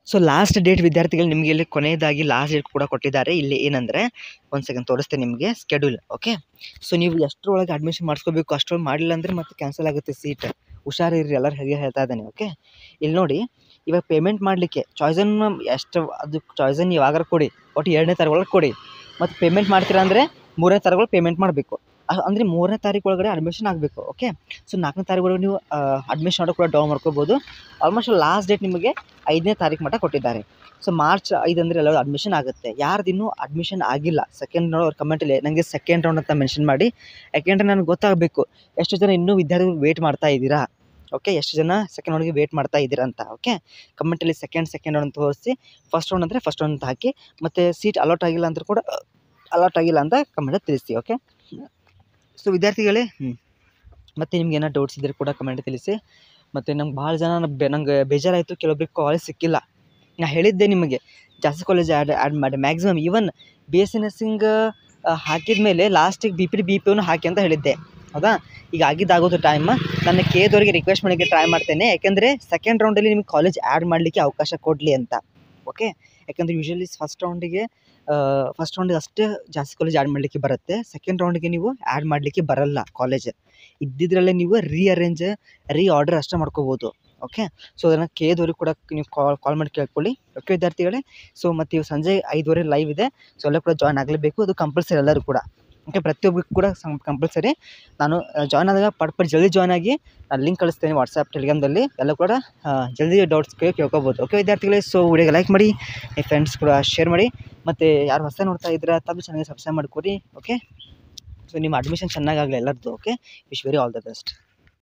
so last date ವಿದ್ಯಾರ್ಥಿಗಳು ನಿಮಗೆ ಇಲ್ಲಿ ಕೊನೆಯದಾಗಿ ಲಾಸ್ಟ್ ಡೇಟ್ ಕೂಡ ಕೊಟ್ಟಿದ್ದಾರೆ ಇಲ್ಲಿ ಏನಂದರೆ ಒಂದು ಸೆಕೆಂಡ್ ತೋರಿಸ್ತೇನೆ ನಿಮಗೆ ಸ್ಕೆಡ್ಯೂಲ್ ಓಕೆ ಸೊ ನೀವು ಎಷ್ಟರೊಳಗೆ ಅಡ್ಮಿಷನ್ ಮಾಡಿಸ್ಕೋಬೇಕು ಅಷ್ಟರೊಳಗೆ ಮಾಡಲಿಲ್ಲ ಅಂದರೆ ಮತ್ತೆ ಕ್ಯಾನ್ಸಲ್ ಆಗುತ್ತೆ ಸೀಟ್ ಹುಷಾರಿರಿ ಎಲ್ಲರೂ ಹಾಗೆ ಹೇಳ್ತಾ ಇದ್ದಾನೆ ಓಕೆ ಇಲ್ಲಿ ನೋಡಿ ಇವಾಗ ಪೇಮೆಂಟ್ ಮಾಡಲಿಕ್ಕೆ ಚಾಯ್ಸನ್ ಎಷ್ಟು ಅದು ಚಾಯ್ಸನ್ ಇವಾಗಾರ ಕೊಡಿ ಒಟ್ಟು ಎರಡನೇ ತಾರೀಕು ಒಳಗೆ ಕೊಡಿ ಮತ್ತು ಪೇಮೆಂಟ್ ಮಾಡ್ತೀರಾ ಅಂದರೆ ಮೂರನೇ ತಾರೀಕು ಪೇಮೆಂಟ್ ಮಾಡಬೇಕು ಅಂದರೆ ಮೂರನೇ ತಾರೀಕು ಒಳಗಡೆ ಅಡ್ಮಿಷನ್ ಆಗಬೇಕು ಓಕೆ ಸೊ ನಾಲ್ಕನೇ ತಾರೀಕು ಒಳಗೆ ನೀವು ಅಡ್ಮಿಷನ್ ಆರ್ಡರ್ ಕೂಡ ಡೌನ್ ಮಾಡ್ಕೋಬೋದು ಆಲ್ಮೋಸ್ಟ್ ಲಾಸ್ಟ್ ಡೇಟ್ ನಿಮಗೆ ಐದನೇ ತಾರೀಕು ಮಟ್ಟ ಕೊಟ್ಟಿದ್ದಾರೆ ಸೊ ಮಾರ್ಚ್ ಐದು ಅಂದರೆ ಎಲ್ಲರೂ ಅಡ್ಮಿಷನ್ ಆಗುತ್ತೆ ಯಾರ್ದು ಇನ್ನೂ ಅಡ್ಮಿಷನ್ ಆಗಿಲ್ಲ ಸೆಕೆಂಡ್ ರೌಂಡ್ ಅವ್ರ ಕಮೆಂಟಲ್ಲಿ ನನಗೆ ಸೆಕೆಂಡ್ ರೌಂಡ್ ಅಂತ ಮೆನ್ಷನ್ ಮಾಡಿ ಯಾಕೆಂದರೆ ನನಗೆ ಗೊತ್ತಾಗಬೇಕು ಎಷ್ಟು ಜನ ಇನ್ನೂ ವಿದ್ಯಾರ್ಥಿಗಳು ವೇಟ್ ಮಾಡ್ತಾ ಇದ್ದೀರಾ ಓಕೆ ಎಷ್ಟು ಜನ ಸೆಕೆಂಡ್ ರೌಂಡ್ಗೆ ವೇಟ್ ಮಾಡ್ತಾ ಇದ್ದೀರಾ ಅಂತ ಓಕೆ ಕಮೆಂಟಲ್ಲಿ ಸೆಕೆಂಡ್ ಸೆಕೆಂಡ್ ರೌಂಡ್ ಅಂತ ತೋರಿಸಿ ಫಸ್ಟ್ ರೌಂಡ್ ಅಂದರೆ ಫಸ್ಟ್ ರೌಂಡ್ ಅಂತ ಹಾಕಿ ಮತ್ತು ಸೀಟ್ ಅಲಾಟ್ ಆಗಿಲ್ಲ ಅಂತ ಕೂಡ ಅಲಾಟ್ ಆಗಿಲ್ಲ ಅಂತ ಕಮೆಂಟಲ್ಲಿ ತಿಳಿಸಿ ಓಕೆ ಸೊ ವಿದ್ಯಾರ್ಥಿಗಳೇ ಹ್ಞೂ ಮತ್ತು ನಿಮ್ಗೆ ಏನೋ ಡೌಟ್ಸ್ ಇದ್ದರೆ ಕೂಡ ಕಮೆಂಟ್ ತಿಳಿಸಿ ಮತ್ತು ನಂಗೆ ಭಾಳ ಜನ ಬೆ ನಂಗೆ ಬೇಜಾರಾಯಿತು ಕೆಲವೊಬ್ರಿಗೆ ಕಾಲೇಜ್ ಸಿಕ್ಕಿಲ್ಲ ನಾ ಹೇಳಿದ್ದೆ ನಿಮಗೆ ಜಾಸ್ತಿ ಕಾಲೇಜ್ ಆ್ಯಡ್ ಆ್ಯಡ್ ಮಾಡಿ maximum even B S C nursing ಹಾಕಿದ ಮೇಲೆ ಲಾಸ್ಟಿಗೆ B P D B P ಒನು ಹಾಕಿ ಅಂತ ಹೇಳಿದ್ದೆ ಹೌದಾ ಈಗ ಆಗಿದ್ದಾಗೋದು ಟೈಮ್ ನನ್ನ ಕೇದವರಿಗೆ ರಿಕ್ವೆಸ್ಟ್ ಮಾಡೋಕ್ಕೆ ಟ್ರೈ ಮಾಡ್ತೇನೆ ಯಾಕೆಂದರೆ ಸೆಕೆಂಡ್ ರೌಂಡಲ್ಲಿ ನಿಮ್ಗೆ ಕಾಲೇಜ್ ಆ್ಯಡ್ ಮಾಡಲಿಕ್ಕೆ ಅವಕಾಶ ಕೊಡಲಿ ಅಂತ ಓಕೆ ಯಾಕಂದರೆ ಯೂಶ್ವಲಿ ಫಸ್ಟ್ ರೌಂಡಿಗೆ ಫಸ್ಟ್ ರೌಂಡಿಗೆ ಅಷ್ಟೇ ಜಾಸ್ತಿ ಕಾಲೇಜ್ ಆ್ಯಡ್ ಮಾಡಲಿಕ್ಕೆ ಬರುತ್ತೆ ಸೆಕೆಂಡ್ ರೌಂಡಿಗೆ ನೀವು ಆ್ಯಡ್ ಮಾಡಲಿಕ್ಕೆ ಬರಲ್ಲ ಕಾಲೇಜ್ ಇದ್ದಿದ್ರಲ್ಲೇ ನೀವು ರೀಅರೇಂಜ್ ರೀ ಆರ್ಡರ್ ಅಷ್ಟೇ ಮಾಡ್ಕೋಬೋದು ಓಕೆ ಸೊ ಅದನ್ನು ಕೇದವ್ರಿಗೆ ಕೂಡ ನೀವು ಕಾಲ್ ಕಾಲ್ ಮಾಡಿ ಕೇಳ್ಕೊಳ್ಳಿ ಓಕೆ ವಿದ್ಯಾರ್ಥಿಗಳೇ ಸೊ ಮತ್ತು ಇವು ಸಂಜೆ ಐದುವರೆ ಲೈವ್ ಇದೆ ಸೊ ಎಲ್ಲ ಕೂಡ ಜಾಯ್ನ್ ಆಗಲೇಬೇಕು ಅದು ಕಂಪಲ್ಸರಿ ಎಲ್ಲರೂ ಕೂಡ ಓಕೆ ಪ್ರತಿಯೊಬ್ಬರಿಗೂ ಕೂಡ ಸಂ ಕಂಪಲ್ಸರಿ ನಾನು ಜಾಯ್ನ್ ಆದಾಗ ಪಟ್ ಪಟ್ ಜಲ್ದಿ ಜಾಯ್ನ್ ಆಗಿ ನಾನು ಲಿಂಕ್ ಕಳಿಸ್ತೇನೆ ವಾಟ್ಸಪ್ ಟೆಲಿಗ್ರಾಮ್ದಲ್ಲಿ ಎಲ್ಲ ಕೂಡ ಆ, ಜಲ್ದಿ ಡೌಟ್ಸ್ ಕೇಳಿ ಕೇಳ್ಕೊಬೋದು ಓಕೆ ವಿದ್ಯಾರ್ಥಿಗಳೇ ಸೊ ವಿಡಿಯೋಗೆ ಲೈಕ್ ಮಾಡಿ ನಿಮ್ಮ ಫ್ರೆಂಡ್ಸ್ ಕೂಡ ಶೇರ್ ಮಾಡಿ ಮತ್ತು ಯಾರು ಹೊಸ ನೋಡ್ತಾ ಇದ್ದೀರಾ ತಪ್ಪು ಚೆನ್ನಾಗಿ ಸಬ್ಸ್ಕ್ರೈಬ್ ಮಾಡ್ಕೊರಿ ಓಕೆ ಸೊ ನಿಮ್ಮ ಅಡ್ಮಿಷನ್ ಚೆನ್ನಾಗಾಗಲಿ ಎಲ್ಲರದ್ದು okay wish very all the best